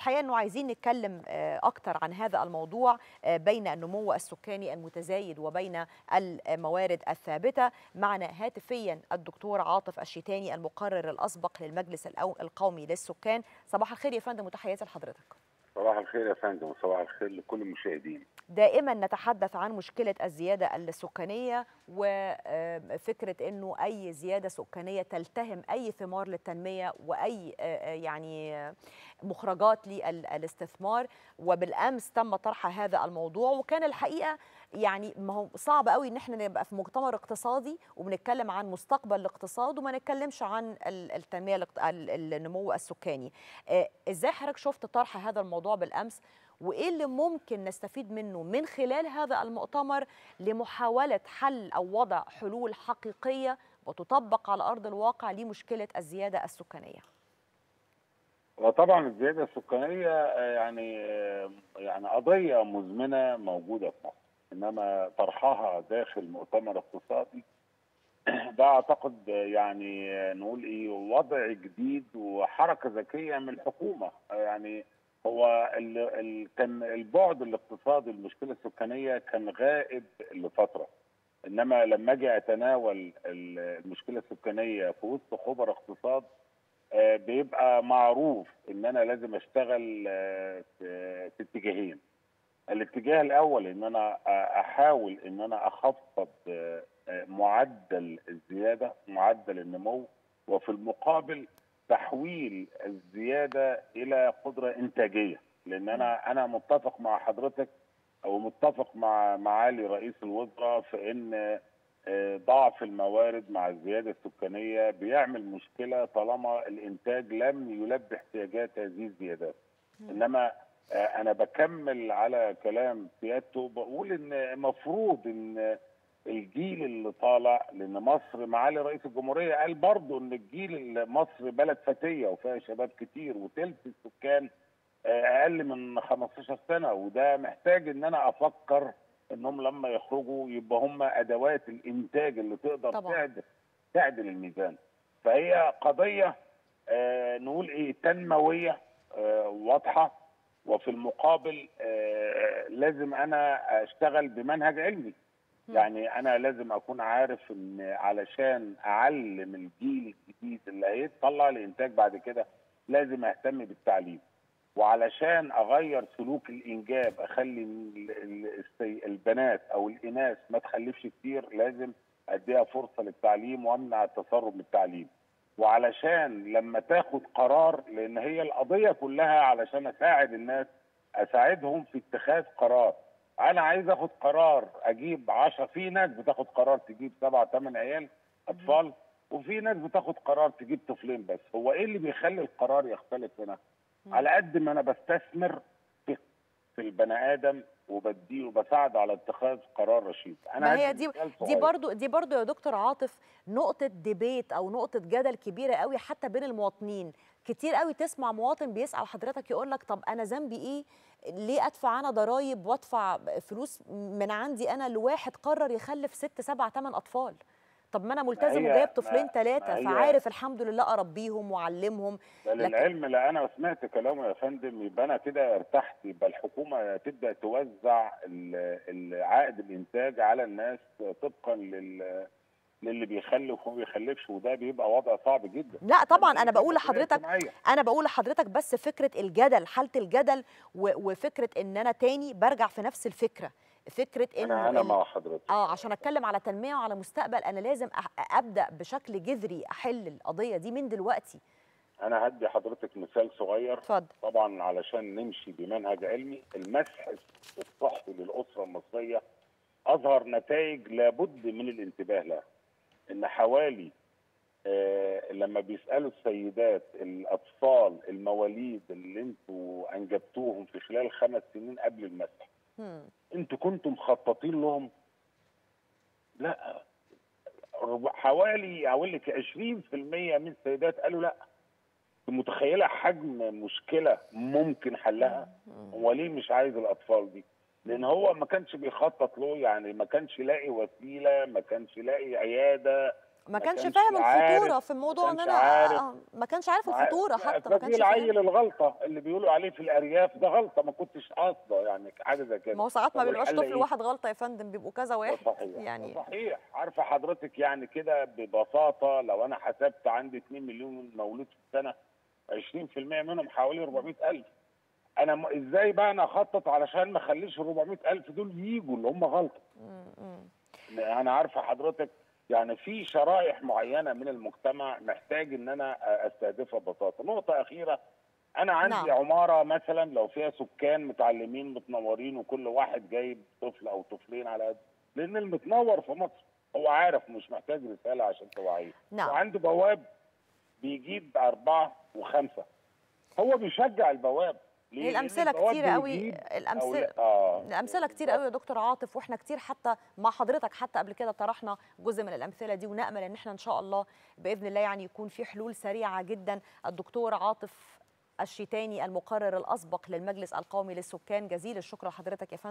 الحقيقه انه عايزين نتكلم اكتر عن هذا الموضوع بين النمو السكاني المتزايد وبين الموارد الثابته معنا هاتفيا الدكتور عاطف الشيتاني المقرر الاسبق للمجلس القومي للسكان صباح الخير يا فندم وتحياتي لحضرتك صباح الخير يا فندم وصباح الخير لكل المشاهدين دائما نتحدث عن مشكلة الزيادة السكانية وفكرة أنه أي زيادة سكانية تلتهم أي ثمار للتنمية وأي يعني مخرجات للاستثمار وبالأمس تم طرح هذا الموضوع وكان الحقيقة يعني ما هو صعب قوي ان احنا نبقى في مؤتمر اقتصادي وبنتكلم عن مستقبل الاقتصاد وما نتكلمش عن التنميه النمو السكاني ازاي حضرتك شفت طرح هذا الموضوع بالامس وايه اللي ممكن نستفيد منه من خلال هذا المؤتمر لمحاوله حل او وضع حلول حقيقيه وتطبق على ارض الواقع لمشكله الزياده السكانيه وطبعا الزياده السكانيه يعني يعني قضيه مزمنه موجوده في مصر انما طرحها داخل مؤتمر اقتصادي ده اعتقد يعني نقول ايه وضع جديد وحركه ذكيه من الحكومه يعني هو ال ال كان البعد الاقتصادي المشكله السكانيه كان غائب لفتره انما لما اجي اتناول المشكله السكانيه في وسط خبراء اقتصاد بيبقى معروف ان انا لازم اشتغل في اتجاهين الاتجاه الاول ان انا احاول ان انا اخفض معدل الزياده معدل النمو وفي المقابل تحويل الزياده الى قدره انتاجيه لان انا انا متفق مع حضرتك او متفق مع معالي رئيس الوزراء في ان ضعف الموارد مع الزياده السكانيه بيعمل مشكله طالما الانتاج لم يلبي احتياجات هذه الزيادات انما انا بكمل على كلام سيادته بقول ان المفروض ان الجيل اللي طالع لان مصر معالي رئيس الجمهوريه قال برضه ان الجيل مصر بلد فتيه وفيها شباب كتير وثلث السكان اقل من 15 سنه وده محتاج ان انا افكر انهم لما يخرجوا يبقى هم ادوات الانتاج اللي تقدر طبعا. تعدل تعدل الميزان فهي قضيه آه نقول ايه تنمويه آه واضحه وفي المقابل آه لازم انا اشتغل بمنهج علمي يعني انا لازم اكون عارف ان علشان اعلم الجيل الجديد اللي هيطلع لانتاج بعد كده لازم اهتم بالتعليم وعلشان اغير سلوك الانجاب اخلي البنات او الاناث ما تخلفش كتير لازم اديها فرصه للتعليم وامنع التسرب من التعليم وعلشان لما تاخد قرار لان هي القضيه كلها علشان اساعد الناس اساعدهم في اتخاذ قرار انا عايز اخد قرار اجيب 10 في ناس بتاخد قرار تجيب سبعة ثمان عيال اطفال وفي ناس بتاخد قرار تجيب طفلين بس هو ايه اللي بيخلي القرار يختلف هنا على قد ما انا بستثمر في, في البني ادم وبديه وبساعده على اتخاذ قرار رشيد انا ما هي دي دي برضو دي برضو يا دكتور عاطف نقطه ديبيت او نقطه جدل كبيره قوي حتى بين المواطنين كتير قوي تسمع مواطن بيسال حضرتك يقول لك طب انا ذنبي ايه ليه ادفع انا ضرايب وادفع فلوس من عندي انا لواحد قرر يخلف ست سبع ثمان اطفال طب ما انا ملتزم وجايب طفلين ثلاثه فعارف الحمد لله اربيهم واعلمهم للعلم لا انا سمعت كلامه يا فندم يبقى انا كده ارتحت يبقى الحكومه تبدا توزع العائد الانتاج على الناس طبقا لل للي بيخلف وما بيخلفش وده بيبقى وضع صعب جدا لا طبعا انا بقول لحضرتك انا بقول لحضرتك بس فكره الجدل حاله الجدل وفكره ان انا تاني برجع في نفس الفكره فكره ان انا, أنا مع حضرتك اه عشان اتكلم على تنميه وعلى مستقبل انا لازم ابدا بشكل جذري احل القضيه دي من دلوقتي انا هدي حضرتك مثال صغير اتفضل طبعا علشان نمشي بمنهج علمي المسح الصحي للاسره المصريه اظهر نتائج لابد من الانتباه لها ان حوالي آه لما بيسالوا السيدات الاطفال المواليد اللي انتوا انجبتوهم في خلال خمس سنين قبل المسح انتوا كنتوا مخططين لهم لا حوالي اقول لك 20% من السيدات قالوا لا متخيله حجم مشكله ممكن حلها هو ليه مش عايز الاطفال دي لان هو ما كانش بيخطط له يعني ما كانش لاقي وسيله ما كانش لاقي عياده ما كانش كانش فاهم الخطوره عارف- في الموضوع ان كانش انا عارف. آه، ما كانش عارف الخطوره حتى ما ففي كانش العيل فاهم الغلطه اللي بيقولوا عليه في الارياف ده غلطه ما كنتش قاصده يعني حاجه زي كده ما هو ساعات ما طب بيبقاش والحل طفل إيه؟ واحد غلطه يا فندم بيبقوا كذا ده واحد صحيح ده يعني صحيح عارفه حضرتك يعني كده ببساطه لو انا حسبت عندي 2 مليون مولود في السنه 20% منهم حوالي 400000 انا م- ازاي بقى انا اخطط علشان ما اخليش ال 400000 دول يجوا اللي هم غلطه مم، مم. انا عارفه حضرتك يعني في شرائح معينه من المجتمع محتاج ان انا استهدفها ببساطه نقطه اخيره انا عندي نعم. نعم. عماره مثلا لو فيها سكان متعلمين متنورين وكل واحد جايب طفل او طفلين على قد لان المتنور في مصر هو عارف مش محتاج رساله عشان توعيه نعم. وعنده بواب بيجيب اربعه وخمسه هو بيشجع البواب ليه؟ هي لأن الامثله البواب كتيره قوي بيجيب الامثله أولا- اه الامثله كتير قوي يا دكتور عاطف واحنا كتير حتى مع حضرتك حتى قبل كده طرحنا جزء من الامثله دي ونامل ان احنا ان شاء الله باذن الله يعني يكون في حلول سريعه جدا الدكتور عاطف الشيتاني المقرر الاسبق للمجلس القومي للسكان جزيل الشكر لحضرتك يا فندم